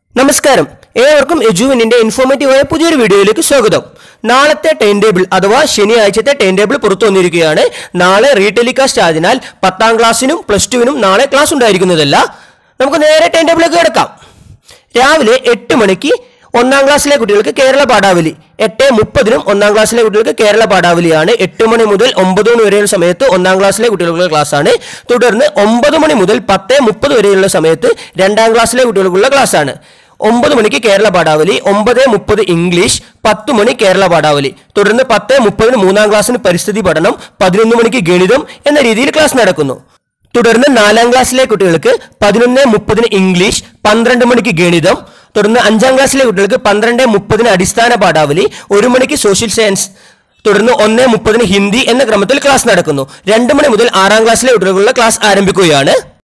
നമസ്കാരം ഏവർക്കും എജുവിനിന്റെ ഇൻഫോർമേറ്റീവായ പുതിയൊരു വീഡിയോയിലേക്ക് സ്വാഗതം നാളത്തെ ടൈം ടേബിൾ അഥവാ ശനിയാഴ്ചത്തെ ടൈം ടേബിൾ പുറത്തു വന്നിരിക്കുകയാണ് നാളെ റീടെലികാസ്റ്റ് ആയതിനാൽ പത്താം ക്ലാസ്സിനും പ്ലസ് ടുവിനും നാളെ ക്ലാസ് ഉണ്ടായിരിക്കുന്നതല്ല നമുക്ക് നേരെ ടൈം ടേബിളിലേക്ക് കിടക്കാം രാവിലെ എട്ട് മണിക്ക് ഒന്നാം ക്ലാസ്സിലെ കുട്ടികൾക്ക് കേരള പാഠാവലി എട്ട് മുപ്പതിനും ഒന്നാം ക്ലാസ്സിലെ കുട്ടികൾക്ക് കേരള പാഠാവലിയാണ് എട്ട് മണി മുതൽ ഒമ്പത് മണി വരെയുള്ള സമയത്ത് ഒന്നാം ക്ലാസ്സിലെ കുട്ടികൾക്കുള്ള ക്ലാസ് ആണ് തുടർന്ന് ഒമ്പത് മണി മുതൽ പത്ത് മുപ്പത് വരെയുള്ള സമയത്ത് രണ്ടാം ക്ലാസ്സിലെ കുട്ടികൾക്കുള്ള ക്ലാസ് ആണ് ഒമ്പത് മണിക്ക് കേരള പാഠാവലി ഒമ്പത് മുപ്പത് ഇംഗ്ലീഷ് പത്ത് മണി കേരള പാഠാവലി തുടർന്ന് പത്ത് മുപ്പതിന് മൂന്നാം ക്ലാസ്സിന് പരിസ്ഥിതി പഠനം പതിനൊന്ന് മണിക്ക് ഗണിതം എന്ന രീതിയിൽ ക്ലാസ് നടക്കുന്നു തുടർന്ന് നാലാം ക്ലാസ്സിലെ കുട്ടികൾക്ക് പതിനൊന്ന് മുപ്പതിന് ഇംഗ്ലീഷ് പന്ത്രണ്ട് മണിക്ക് ഗണിതം തുടർന്ന് അഞ്ചാം ക്ലാസ്സിലെ കുട്ടികൾക്ക് പന്ത്രണ്ട് മുപ്പതിന് അടിസ്ഥാന പാഠാവലി ഒരു മണിക്ക് സോഷ്യൽ സയൻസ് തുടർന്ന് ഒന്ന് മുപ്പതിന് ഹിന്ദി എന്ന ക്രമത്തിൽ ക്ലാസ് നടക്കുന്നു രണ്ട് മണി മുതൽ ആറാം ക്ലാസ്സിലെ കുട്ടികൾക്കുള്ള ക്ലാസ് ആരംഭിക്കുകയാണ്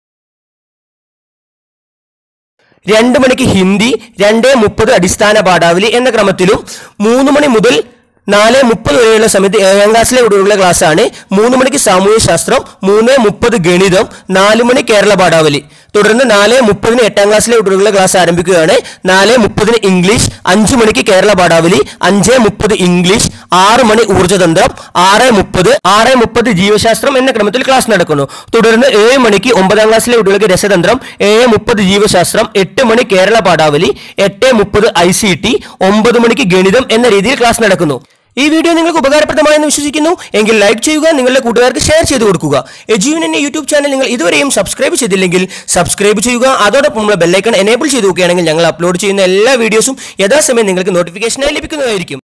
രണ്ട് മണിക്ക് ഹിന്ദി രണ്ട് മുപ്പത് അടിസ്ഥാന പാഠാവലി എന്ന ക്രമത്തിലും മൂന്ന് മണി മുതൽ നാല് മുപ്പത് വരെയുള്ള സമയത്ത് ഏഴാം ക്ലാസ്സിലെ കുട്ടികളുടെ ക്ലാസ് ആണ് മൂന്ന് മണിക്ക് സാമൂഹ്യ ശാസ്ത്രം മൂന്ന് മുപ്പത് ഗണിതം നാല് മണി കേരള പാഠാവലി തുടർന്ന് നാല് മുപ്പതിന് എട്ടാം ക്ലാസ്സിലെ കുട്ടികളുടെ ക്ലാസ് ആരംഭിക്കുകയാണ് നാല് മുപ്പതിന് ഇംഗ്ലീഷ് അഞ്ച് മണിക്ക് കേരള പാഠാവലി അഞ്ച് മുപ്പത് ഇംഗ്ലീഷ് ആറ് മണി ഊർജ്ജതന്ത്രം ആറ് മുപ്പത് ആറ് മുപ്പത് ജീവശാസ്ത്രം എന്ന ക്രമത്തിൽ ക്ലാസ് നടക്കുന്നു തുടർന്ന് ഏഴ് മണിക്ക് ഒമ്പതാം ക്ലാസ്സിലെ കുട്ടികൾക്ക് രസതന്ത്രം ഏഴ് മുപ്പത് ജീവശാസ്ത്രം എട്ട് മണി കേരള പാഠാവലി എട്ട് മുപ്പത് ഐ സി ടി ഒമ്പത് മണിക്ക് ഗണിതം എന്ന രീതിയിൽ ക്ലാസ് നടക്കുന്നു ഈ വീഡിയോ നിങ്ങൾക്ക് ഉപകാരപ്രദമായെന്ന് വിശ്വസിക്കുന്നു എങ്കിൽ ലൈക്ക് ചെയ്യുക നിങ്ങളുടെ കൂട്ടുകാർക്ക് ഷെയർ ചെയ്ത് കൊടുക്കുക എജുവിൻ എന്ന യൂട്യൂബ് ചാനൽ നിങ്ങൾ ഇതുവരെയും സബ്സ്ക്രൈബ് ചെയ്തില്ലെങ്കിൽ സബ്സ്ക്രൈബ് ചെയ്യുക അതോടൊപ്പം നമ്മൾ ബെല്ലൈക്കൺ എനേബിൾ ചെയ്ത് നോക്കുകയാണെങ്കിൽ ഞങ്ങൾ അപ്ലോഡ് ചെയ്യുന്ന എല്ലാ വീഡിയോസും യഥാസമയം നിങ്ങൾക്ക് നോട്ടിഫിക്കേഷനായി ലഭിക്കുന്നതായിരിക്കും